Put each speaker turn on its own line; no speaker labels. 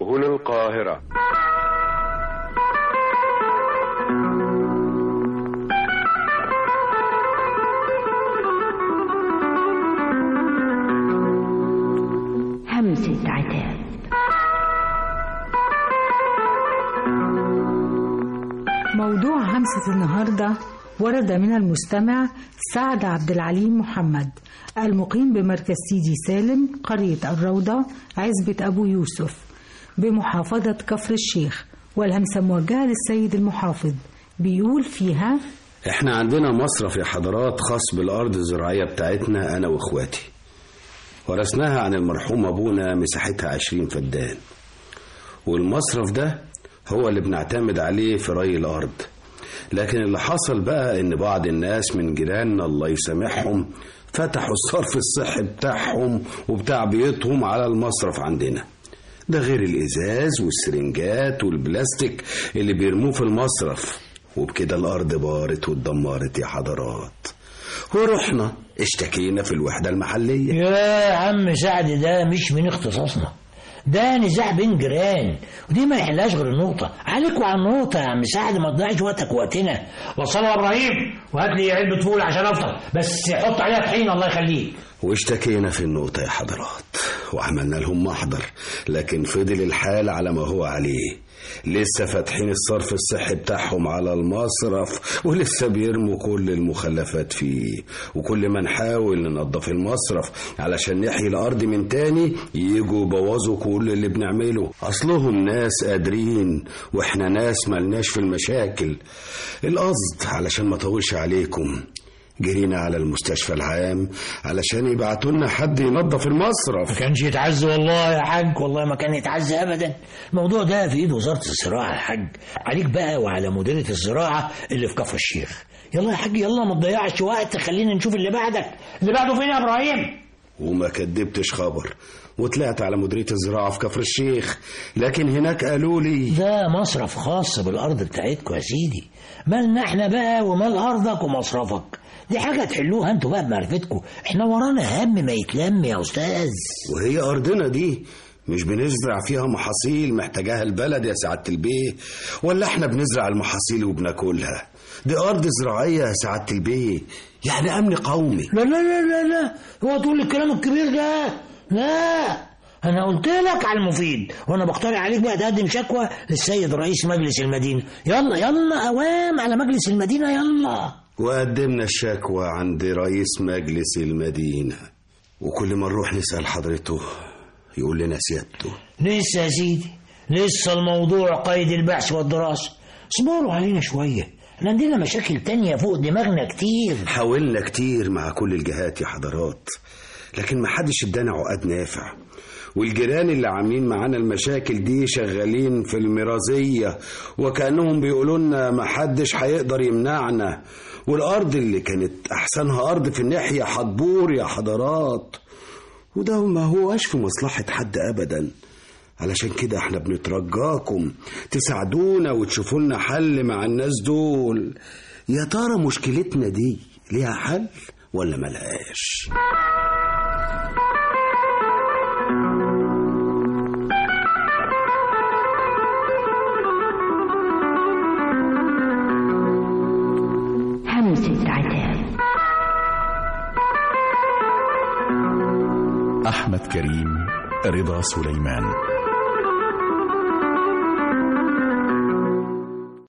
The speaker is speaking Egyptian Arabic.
سهول القاهرة
همسة عتاب
موضوع همسة النهاردة ورد من المستمع سعد عبد العليم محمد المقيم بمركز سيدي سالم قرية الروضة عزبة أبو يوسف بمحافظة كفر الشيخ والهمسة موجهة للسيد المحافظ بيقول فيها
احنا عندنا مصرف يا حضرات خاص بالارض الزراعيه بتاعتنا انا واخواتي ورثناها عن المرحوم ابونا مساحتها عشرين فدان والمصرف ده هو اللي بنعتمد عليه في ري الارض لكن اللي حصل بقى ان بعض الناس من جيراننا الله يسامحهم فتحوا الصرف الصحي بتاعهم وبتاع بيوتهم على المصرف عندنا ده غير الازاز والسرنجات والبلاستيك اللي بيرموه في المصرف وبكده الارض بارت واتدمرت يا حضرات ورحنا اشتكينا في الوحده المحليه
يا عم سعد ده مش من اختصاصنا ده نزاع بين جيران ودي ما يحلهاش غير النقطة عليك وعلى النقطة يا عم سعد ما تضيعش وقتك وقتنا وصلوا يا ابراهيم وهات لي علبة فول عشان افطر بس حط عليها طحين الله يخليك
واشتكينا في النقطة يا حضرات وعملنا لهم محضر لكن فضل الحال على ما هو عليه لسه فاتحين الصرف الصحي بتاعهم على المصرف ولسه بيرموا كل المخلفات فيه وكل ما نحاول ننظف المصرف علشان نحيي الأرض من تاني يجوا يبوظوا كل اللي بنعمله أصلهم ناس قادرين وإحنا ناس ملناش في المشاكل القصد علشان ما طولش عليكم جرينا على المستشفى العام علشان يبعتوا لنا حد ينظف المصرف
ما كانش يتعز والله يا حاج والله ما كان يتعز ابدا الموضوع ده في ايد وزاره الزراعه يا حاج عليك بقى وعلى مديريه الزراعه اللي في كفر الشيخ يلا يا حاج يلا ما تضيعش وقت خلينا نشوف اللي بعدك اللي بعده فين يا ابراهيم
وما كدبتش خبر وطلعت على مديرية الزراعة في كفر الشيخ لكن هناك قالوا لي
ده مصرف خاص بالارض بتاعتكم يا سيدي مالنا احنا بقى ومال ارضك ومصرفك دي حاجه تحلوها انتوا بقى بمعرفتكم احنا ورانا هم ما يتلم يا استاذ
وهي أرضنا دي مش بنزرع فيها محاصيل محتاجاها البلد يا سعادة البيه ولا احنا بنزرع المحاصيل وبناكلها دي أرض زراعية يا سعادة البيه يعني أمن قومي
لا لا لا لا لا هو تقول الكلام الكبير ده لا انا قلت لك على المفيد وانا بقترح عليك بقى تقدم شكوى للسيد رئيس مجلس المدينه يلا يلا اوام على مجلس المدينه يلا
وقدمنا الشكوى عند رئيس مجلس المدينة وكل ما نروح نسأل حضرته يقول لنا سيادته
لسه يا سيدي لسه الموضوع قيد البحث والدراسه اصبروا علينا شويه احنا عندنا مشاكل تانية فوق دماغنا كتير
حاولنا كتير مع كل الجهات يا حضرات لكن محدش ادانا عقد نافع والجيران اللي عاملين معانا المشاكل دي شغالين في المرازية وكأنهم بيقولوا لنا محدش هيقدر يمنعنا والأرض اللي كانت أحسنها أرض في الناحية هتبور يا حضرات وده ما هوش في مصلحة حد أبدا علشان كده احنا بنترجاكم تساعدونا وتشوفوا لنا حل مع الناس دول يا ترى مشكلتنا دي ليها حل ولا ملهاش
همسة عتاب
أحمد كريم رضا سليمان